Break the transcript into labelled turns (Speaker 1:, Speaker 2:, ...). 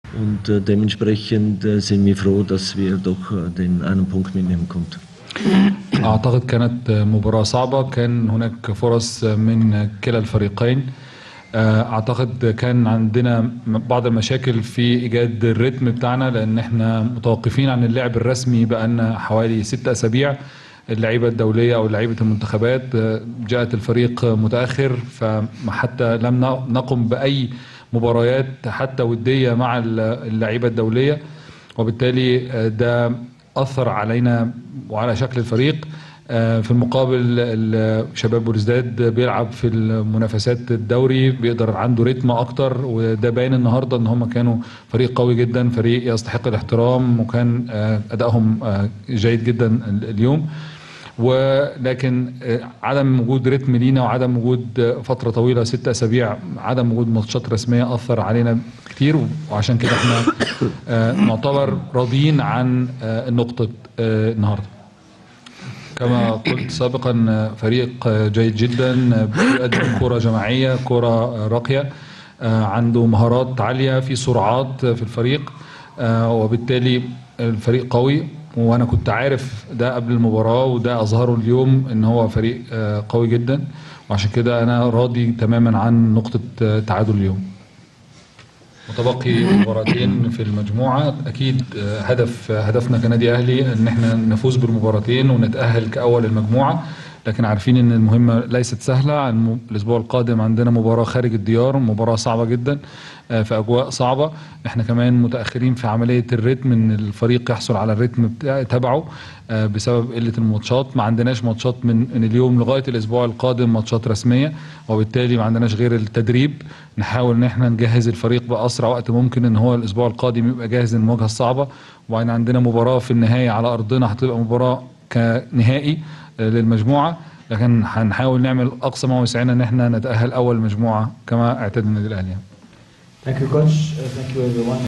Speaker 1: Und äh, dementsprechend äh, sind wir froh, dass wir doch äh, den einen Punkt mitnehmen konnten.
Speaker 2: اعتقد كانت مباراة صعبة كان هناك فرص من كلا الفريقين اعتقد كان عندنا بعض المشاكل في ايجاد الريتم بتاعنا لان احنا متوقفين عن اللعب الرسمي بقالنا حوالي ست اسابيع اللعيبه الدوليه او لعيبه المنتخبات جاءت الفريق متاخر فحتى لم نقم باي مباريات حتى وديه مع اللعيبه الدوليه وبالتالي ده اثر علينا وعلى شكل الفريق في المقابل شباب بورزداد بيلعب في المنافسات الدوري بيقدر عنده رتم اكتر وده باين النهارده ان هم كانوا فريق قوي جدا فريق يستحق الاحترام وكان ادائهم جيد جدا اليوم ولكن عدم وجود رتم لينا وعدم وجود فتره طويله ست اسابيع عدم وجود ماتشات رسميه اثر علينا كتير وعشان كده احنا نعتبر راضيين عن النقطه النهارده كما قلت سابقا فريق جيد جدا بيقدم كرة جماعية كرة راقية عنده مهارات عالية في سرعات في الفريق وبالتالي الفريق قوي وانا كنت عارف ده قبل المباراة وده اظهره اليوم ان هو فريق قوي جدا وعشان كده انا راضي تماما عن نقطة تعادل اليوم متبقي مباراتين في المجموعة أكيد هدف هدفنا كنادي أهلي إن إحنا نفوز بالمباراتين ونتأهل كأول المجموعة لكن عارفين إن المهمة ليست سهلة الأسبوع القادم عندنا مباراة خارج الديار مباراة صعبة جدا في أجواء صعبة إحنا كمان متأخرين في عملية الريتم إن الفريق يحصل على الريتم تبعه بسبب قلة الماتشات ما عندناش ماتشات من اليوم لغاية الأسبوع القادم ماتشات رسمية وبالتالي ما عندناش غير التدريب نحاول ان احنا نجهز الفريق باسرع وقت ممكن ان هو الاسبوع القادم يبقى جاهز للمواجهه الصعبه وبعدين عندنا مباراه في النهايه على ارضنا هتبقى مباراه كنهائي للمجموعه لكن هنحاول نعمل اقصى ما وسعنا ان احنا نتاهل اول مجموعه كما اعتدنا النادي الاهلي
Speaker 3: Thank you coach. Uh, thank you everyone.